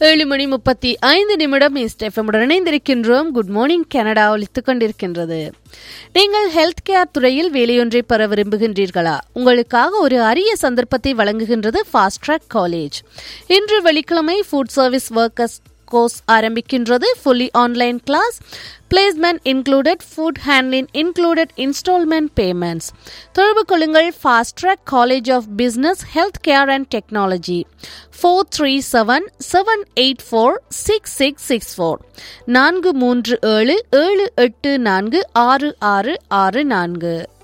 ஏழு மணி முப்பத்தி ஐந்து நிமிடம் இஸ்டெஃபமுடன் இணைந்திருக்கின்றோம் குட் மார்னிங் கனடா ஒலித்துக் கொண்டிருக்கின்றது நீங்கள் ஹெல்த் கேர் துறையில் வேலையொன்றை பெற விரும்புகின்றீர்களா உங்களுக்காக ஒரு அரிய சந்தர்ப்பத்தை வழங்குகின்றது ஃபாஸ்ட் ட்ராக் காலேஜ் இன்று வெள்ளிக்கிழமை ஃபுட் சர்வீஸ் ஒர்க்கர்ஸ் கோர்ஸ் ஆரம்பிக்கின்றது fully online class placement included food handling included instalment payments தொடர்பு கொள்ளுங்கள் fast track college of business health care and technology four three seven seven eight four six six six four நான்கு மூன்று ஏழு ஏழு எட்டு நான்கு ஆறு ஆறு ஆறு நான்கு